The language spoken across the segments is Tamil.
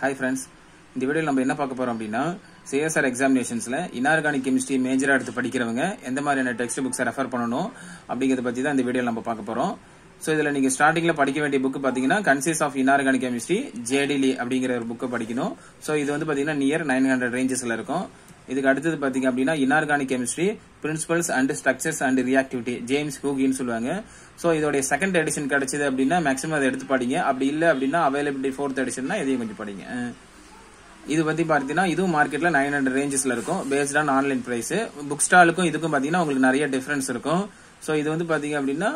ஹாய் ஃப்ரெண்ட்ஸ் இந்த வீடியோவில் நம்ம என்ன பார்க்க போறோம் அப்படின்னா சிஎஸ்ஆர் எக்ஸாமினேஷன்ஸ்ல இன்ஆர்கானிக் கெமிஸ்ட்ரி மேஜரா எடுத்து படிக்கிறவங்க எந்த மாதிரியான டெக்ஸ்ட் புக்ஸை ரெஃபர் பண்ணணும் அப்படிங்கறத பத்தி தான் இந்த வீடியோவில் நம்ம பார்க்க போறோம் ஸோ இதுல நீங்க ஸ்டார்டிங்ல படிக்க வேண்டிய புக் பாத்தீங்கன்னா concise of inorganic chemistry J D Lee அப்படிங்கிற ஒரு புக்கை படிக்கணும் ஸோ இது வந்து பாத்தீங்கன்னா நியர் நைன் ஹண்ட்ரட் ரேஞ்சஸ்ல இருக்கும் இதுக்கு அடுத்தது பாத்தீங்க அப்படின்னா inorganic chemistry principles and structures and reactivity James ஹூகின்னு சொல்லுவாங்க ஸோ இதோடைய செகண்ட் எடிஷன் கிடைச்சது அப்படின்னா மேக்ஸிமம் அதை எடுத்து படிங்க அப்படி இல்லை அப்படின்னா அவைலபிலிட்டி ஃபோர்த் எடிஷன்னா இதையும் கொஞ்சம் படிங்க அஹ் இது பத்தி பார்த்தீங்கன்னா இதுவும் மார்க்கெட்ல நைன் ஹண்ட்ரட் ரேஞ்சஸ்ல இருக்கும் based on online price book ஸ்டாலுக்கும் இதுக்கும் பார்த்தீங்கன்னா உங்களுக்கு நிறைய டிஃபரன்ஸ் இருக்கும் ஸோ இது வந்து பார்த்தீங்க அப்படின்னா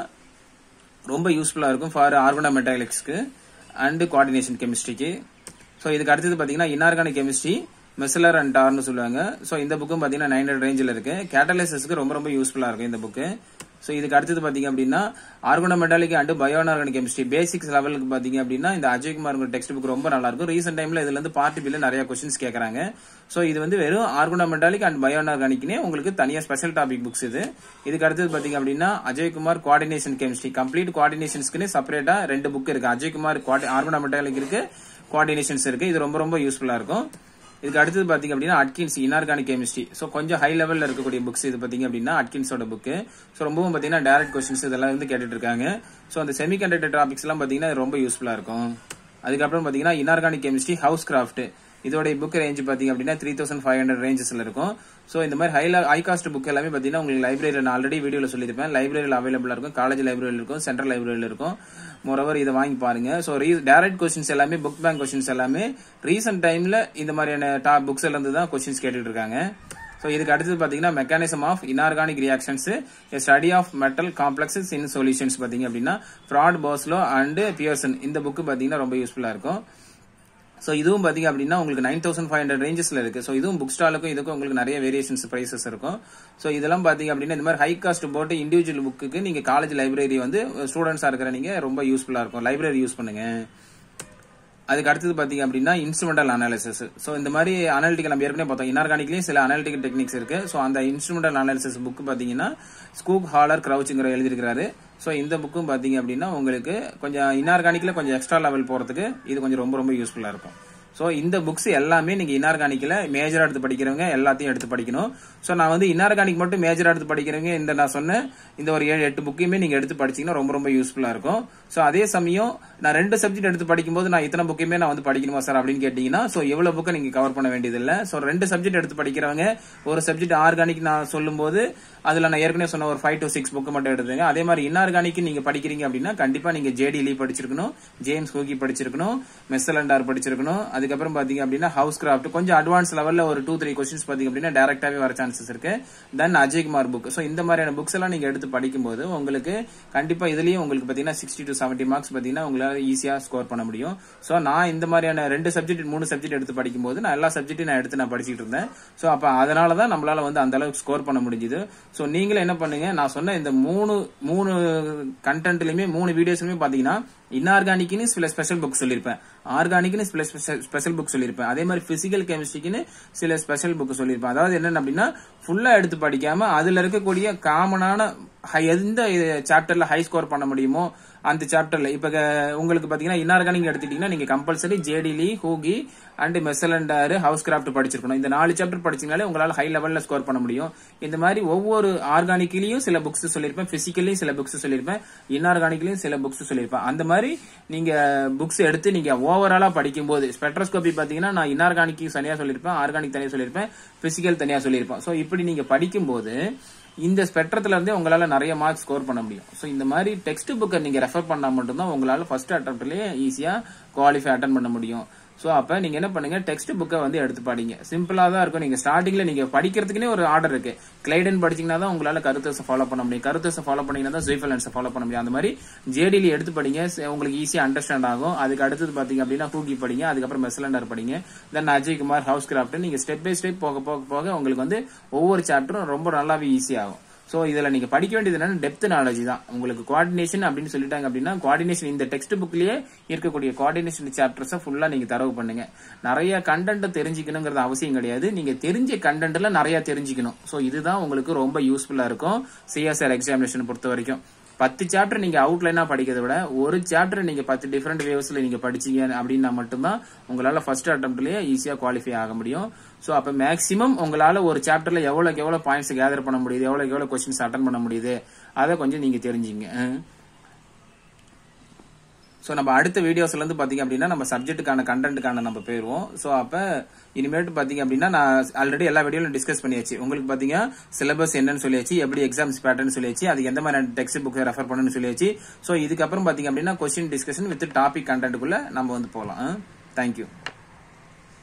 ரொம்ப யூஸ்ஃபுல்லா இருக்கும் ஃபார் ஆர்கனோமெட்டாலிக்ஸ்க்கு அண்ட் கோஆர்டினேஷன் கெமிஸ்ட்ரிக்கு ஸோ இதுக்கு அடுத்தது பார்த்தீங்கன்னா இன்ஆர்கானிக் கெமிஸ்ட்ரி மெசலர் அண்ட் டார்னு சொல்லுவாங்க ஸோ இந்த புக்கும் பார்த்தீங்கன்னா நைன் ஹண்ட்ரட் ரேஞ்சில் இருக்கு கேட்டலிசிஸ்க்கு ரொம்ப ரொம்ப யூஸ்ஃபுல்லா இருக்கும் இந்த புக்கு ஸோ இதுக்கு அடுத்தது பாத்தீங்க அப்படின்னா organometallic and bioinorganic chemistry basics லெவலுக்கு பாத்தீங்க அப்படின்னா இந்த அஜய்குமார் டெக்ஸ்ட் புக் ரொம்ப நல்லா இருக்கும் ரீசெண்ட் டைம்ல இதுல இருந்து பார்ட்டி பில்ல நிறைய கொஸ்டின்ஸ் கேட்கறாங்க ஸோ இது வந்து வெறும் ஆர்கனோமெட்டாலிக் அண்ட் பயோஆர்கானிக்னே உங்களுக்கு தனியா ஸ்பெஷல் டாபிக் புக்ஸ் இது இதுக்கு அடுத்தது பாத்தீங்க அப்படின்னா அஜய்குமார் கோஆர்டினேஷன் கெமிஸ்ட்ரி கம்ப்ளீட் கோஆர்டினேஷன்ஸ்க்குன்னு செப்பரேட்டா ரெண்டு புக் இருக்கு அஜய்குமார் ஆர்கனோமெட்டாலிக் இருக்கு கோஆர்டினேஷன்ஸ் இருக்கு இது ரொம்ப ரொம்ப யூஸ்ஃபுல்லா இருக்கும் இதுக்கு அடுத்தது பாத்தீங்க அப்படின்னா அட்கின்ஸ் இன்ஆர்கானிக் கெமிஸ்ட்ரி ஸோ கொஞ்சம் ஹை லெவல்ல இருக்கக்கூடிய புக்ஸ் இது பாத்தீங்க அப்படின்னா அட்கின்ஸோட புக் ஸோ ரொம்பவும் பாத்தீங்கன்னா டேரக்ட் கொஸ்டின்ஸ் இதெல்லாம் வந்து கேட்டுட்டு இருக்காங்க ஸோ அந்த செமி கண்டக்டர் டாபிக்ஸ் எல்லாம் பாத்தீங்கன்னா இது ரொம்ப யூஸ்ஃபுல்லா இருக்கும் அதுக்கப்புறம் பாத்தீங்கன்னா இன்ஆர்கானிக் கெமிஸ்ட்ரி ஹவுஸ் கிராஃப்ட் இதோட புக் ரேஞ்ச் பாத்தீங்க அப்படின்னா த்ரீ தௌசண்ட் ஃபைவ் ஹண்ட்ரட் ரேஞ்சஸ்ல இருக்கும் ஸோ இந்த மாதிரி ஹை ஹை காஸ்ட் புக் எல்லாமே பாத்தீங்கன்னா உங்களுக்கு லைப்ரரியில் நான் ஆல்ரெடி வீடியோல சொல்லியிருப்பேன் லைப்ரரியில் அவைலபிளா இருக்கும் காலேஜ் லைப்ரரியில் இருக்கும் சென்ட்ரல் லைப்ரரியில் இருக்கும் மோரோவர் இதை வாங்கி பாருங்க ஸோ டேரக்ட் கொஸ்டின்ஸ் எல்லாமே புக் பேங்க் கொஸ்டின்ஸ் எல்லாமே ரீசெண்ட் டைம்ல இந்த மாதிரியான டாப் புக்ஸ்ல இருந்து தான் கொஸ்டின்ஸ் கேட்டுட்டு இருக்காங்க ஸோ இதுக்கு அடுத்தது பாத்தீங்கன்னா mechanism of inorganic reactions study of metal complexes in solutions பாத்தீங்க அப்படின்னா ஃப்ராட் போஸ்லோ அண்ட் பியர்சன் இந்த புக் பாத்தீங்கன்னா ரொம்ப யூஸ்ஃபுல்லா இருக்கும் ஸோ இதுவும் பாத்தீங்க அப்படின்னா உங்களுக்கு நைன் தௌசண்ட் ஃபைவ் ஹண்ட்ரட் ரேஞ்சஸ்ல இருக்கு ஸோ இதுவும் புக் ஸ்டாலுக்கும் இதுக்கும் உங்களுக்கு நிறைய வேரியேஷன்ஸ் பிரைசஸ் இருக்கும் ஸோ இதெல்லாம் பாத்தீங்க அப்படின்னா இந்த மாதிரி ஹை காஸ்ட் போட்டு இண்டிவிஜுவல் புக்கு நீங்க காலேஜ் லைப்ரரி வந்து ஸ்டூடெண்ட்ஸா இருக்கிற நீங்க ரொம்ப யூஸ்ஃபுல்லா இருக்கும் லைப்ரரி யூஸ் பண்ணுங்க அதுக்கு அடுத்தது பாத்தீங்க அப்படின்னா இன்ஸ்ட்ருமெண்டல் அனாலிசிஸ் ஸோ இந்த மாதிரி அனாலிட்டிக்கல் நம்ம ஏற்கனவே பார்த்தோம் இன்ஆர்கானிக்லயும் சில அனாலிட்டிக்கல் டெக்னிக்ஸ் இருக்கு ஸோ அந்த இன்ஸ்ட்ருமெண்டல் அனாலிசிஸ் புக் பாத்தீங்கன்னா ஸ்கூக் ஹாலர் கிரவுச்சுங்கிற எழுதியிருக்காரு ஸோ இந்த புக்கும் பாத்தீங்க அப்படின்னா உங்களுக்கு கொஞ்சம் இன்ஆர்கானிக்ல கொஞ்சம் எக்ஸ்ட்ரா லெவல் போறதுக்கு இது கொஞ்சம் ரொம்ப ரொம்ப யூஸ்ஃபுல்லா இருக்கும் ஸோ இந்த புக்ஸ் எல்லாமே நீங்க இன்ஆர்கானிக்ல மேஜரா எடுத்து படிக்கிறவங்க எல்லாத்தையும் எடுத்து படிக்கணும் ஸோ நான் வந்து இன்ஆர்கானிக் மட்டும் மேஜரா எடுத்து படிக்கிறவங்க இந்த நான் சொன்ன இந்த ஒரு ஏழு எட்டு புக்கையுமே நீங்க எடுத்து படிச்சீங்கன்னா ரொம்ப ரொம்ப யூஸ்ஃபுல்லா இருக்கும் ஸோ அதே சமயம் நான் ரெண்டு சப்ஜெக்ட் எடுத்து படிக்கும்போது நான் இத்தனை புக்கையுமே நான் வந்து படிக்கணுமா சார் அப்படின்னு கேட்டீங்கன்னா ஸோ எவ்வளவு புக்கை நீங்க கவர் பண்ண வேண்டியது இல்லை ஸோ ரெண்டு சப்ஜெக்ட் எடுத்து படிக்கிறவங்க ஒரு சப்ஜெக்ட் ஆர்கானிக் நான் சொல்லும்போது அதுல நான் ஏற்கனவே சொன்ன ஒரு ஃபைவ் டு சிக்ஸ் புக் மட்டும் எடுத்துங்க அதே மாதிரி இன்ஆர்கானிக் நீங்க படிக்கிறீங்க அப்படின்னா கண்டிப்பா நீங்க ஜேடி லீ படிச்சிருக்கணும் ஜேம்ஸ் ஹூகி படிச்சிருக்கணும் மெஸ்ஸலண்டார் படிச்சிருக்கணும் அதுக்கப்புறம் பாத்தீங்க அப்படின்னா ஹவுஸ் கிராஃப்ட் கொஞ்சம் அட்வான்ஸ் லெவல்ல ஒரு டூ த்ரீ கொஸ்டின்ஸ் பாத்தீங்க அப்படின்னா டேரக்டாவே வர சான்சஸ் இருக்கு தென் அஜய்குமார் புக் ஸோ இந்த மாதிரியான புக்ஸ் எல்லாம் நீங்க எடுத்து படிக்கும்போது உங்களுக்கு கண்டிப்பா இதுலயும் உங்களுக்கு பாத்தீங்கன்னா சிக்ஸ்டி டு செவன்டி மார்க்ஸ் பாத்தீங்கன்னா உங்களால ஈஸியா ஸ்கோர் பண்ண முடியும் ஸோ நான் இந்த மாதிரியான ரெண்டு சப்ஜெக்ட் மூணு சப்ஜெக்ட் எடுத்து படிக்கும்போது நான் எல்லா சப்ஜெக்ட்டையும் நான் எடுத்து நான் படிச்சிட்டு இருந்தேன் ஸோ அப்ப அதனால தான் நம்மளால வந்து அந்த அளவுக்கு ஸ்கோர் பண்ண முடிஞ்சுது ஸோ நீங்களும் என்ன பண்ணுங்க நான் சொன்ன இந்த மூணு மூணு கண்டென்ட்லயுமே மூணு வீடியோஸ்லயுமே பாத்தீங்கன்னா இன்ஆர்கானிக்னு சில ஸ்பெஷல் புக் சொல்லியிருப்பேன் ஆர்கானிக்னு சில ஸ்பெஷல் புக் சொல்லியிருப்பேன் அதே மாதிரி பிசிக்கல் கெமிஸ்ட்ரிக்குன்னு சில ஸ்பெஷல் புக் சொல்லியிருப்பேன் அதாவது என்னன்னு அப்படின்னா ஃபுல்லா எடுத்து படிக்காம அதுல இருக்கக்கூடிய காமனான எந்த சாப்டர்ல ஹை ஸ்கோர் பண்ண முடியுமோ அந்த சாப்டர்ல இப்ப உங்களுக்கு பாத்தீங்கன்னா இன்ஆர்கானிக் எடுத்துட்டீங்கன்னா நீங்க compulsory J D Lee Huheey and Miessler and Tarr Housecroft படிச்சிருக்கணும் இந்த நாலு சாப்டர் படிச்சீங்கனாலே உங்களால ஹை லெவல்ல ஸ்கோர் பண்ண முடியும் இந்த மாதிரி ஒவ்வொரு ஆர்கானிக்லயும் சில புக்ஸ் சொல்லியிருப்பேன் பிசிக்கலையும் சில புக்ஸ் சொல்லியிருப்பேன் இன்ஆர்கானிக்லயும் சில புக்ஸ் சொல்லியிருப்பேன் அந்த மாதிரி நீங்க புக்ஸ் எடுத்து நீங்க ஓவராலா படிக்கும்போது ஸ்பெக்ட்ரோஸ்கோபி பாத்தீங்கன்னா நான் இன்ஆர்கானிக் தனியா சொல்லியிருப்பேன் ஆர்கானிக் தனியா சொல்லியிருப்பேன் பிசிக்கல் தனியா சொல்லியிருப்பேன் ஸோ இப்படி நீங்க படிக்கும்போது இந்த ஸ்பெக்ட்ரத்துல இருந்தே உங்களால நிறைய மார்க் ஸ்கோர் பண்ண முடியும் ஸோ இந்த மாதிரி டெக்ஸ்ட் புக்கை நீங்க ரெஃபர் பண்ணா மட்டும்தான் உங்களால ஃபர்ஸ்ட் அட்டம்ப்ட்லயே ஈஸியா குவாலிஃபை அட்டன் பண்ண முடியும் ஸோ அப்ப நீங்க என்ன பண்ணுங்க டெக்ஸ்ட் புக்கை வந்து எடுத்து படிங்க சிம்பிளா தான் இருக்கும் நீங்க ஸ்டார்டிங்ல நீங்க படிக்கிறதுக்குனே ஒரு ஆர்டர் இருக்கு கிளைடன் படிச்சீங்கன்னா தான் உங்களால கருத்தஸை ஃபாலோ பண்ண முடியும் கருத்தஸை ஃபாலோ பண்ணீங்கன்னா தான் ஜெய்ஃபலன்ஸை ஃபாலோ பண்ண முடியும் அந்த மாதிரி ஜேடிலி எடுத்து படிங்க உங்களுக்கு ஈஸியா அண்டர்ஸ்டாண்ட் ஆகும் அதுக்கு அடுத்தது பாத்தீங்க அப்படின்னா ஹூகி படிங்க அதுக்கப்புறம் மெஸ்லண்டர் படிங்க தென் அஜய்குமார் ஹவுஸ் கிராஃப்ட் நீங்க ஸ்டெப் பை ஸ்டெப் போக போக போக உங்களுக்கு வந்து ஒவ்வொரு சாப்டரும் ரொம்ப நல்லாவே ஈஸி ஆகும் ஸோ இதுல நீங்க படிக்க வேண்டியது என்னன்னா டெப்த் நாலேஜ் தான் உங்களுக்கு கோஆர்டினேஷன் அப்படின்னு சொல்லிட்டாங்க அப்படின்னா கோஆர்டினேஷன் இந்த டெக்ஸ்ட் புக்லயே இருக்கக்கூடிய கோஆர்டினேஷன் சாப்டர்ஸை ஃபுல்லா நீங்க தரவு பண்ணுங்க நிறைய கண்டென்ட் தெரிஞ்சுக்கணுங்கிறது அவசியம் கிடையாது நீங்க தெரிஞ்ச கண்டென்ட்ல நிறைய தெரிஞ்சுக்கணும் ஸோ இதுதான் உங்களுக்கு ரொம்ப யூஸ்ஃபுல்லா இருக்கும் சிஎஸ்ஆர் எக்ஸாமினேஷன் பொறுத்த வரைக்கும் பத்து சாப்டர் நீங்க அவுட்லைனா படிக்கிறத விட ஒரு சாப்டர் நீங்க பத்து டிஃப்ரெண்ட் வேவ்ஸ்ல நீங்க படிச்சீங்க அப்படின்னா மட்டும்தான் உங்களால ஃபர்ஸ்ட் அட்டம்ப்ட்லயே ஈஸியா குவாலிஃபை ஆக முடியும் ஸோ அப்ப மேக்ஸிமம் உங்களால ஒரு சாப்டர்ல எவ்வளவுக்கு எவ்வளவு பாயிண்ட்ஸ் கேதர் பண்ண முடியுது எவ்வளவுக்கு எவ்வளவு கொஸ்டின்ஸ் அட்டன் பண்ண முடியுது அதை கொஞ்சம் நீங்க தெரிஞ்சுங்க ஸோ நம்ம அடுத்த வீடியோஸ்ல இருந்து பாத்தீங்க அப்படின்னா நம்ம சப்ஜெக்ட்டுக்கான கண்டென்ட்டுக்கான நம்ம போயிருவோம் ஸோ அப்ப இனிமேட்டு பாத்தீங்க அப்படின்னா நான் ஆல்ரெடி எல்லா வீடியோலும் டிஸ்கஸ் பண்ணியாச்சு உங்களுக்கு பாத்தீங்க சிலபஸ் என்னன்னு சொல்லியாச்சு எப்படி எக்ஸாம்ஸ் பேட்டர்ன் சொல்லியாச்சு அது எந்த மாதிரி டெக்ஸ்ட் புக் ரெஃபர் பண்ணணும்னு சொல்லியாச்சு ஸோ இதுக்கப்புறம் பாத்தீங்க அப்படின்னா கொஸ்டின் டிஸ்கஷன் வித் டாபிக் கண்டென்ட்டுக்குள்ள நம்ம வந்து போகலாம் தேங்க்யூ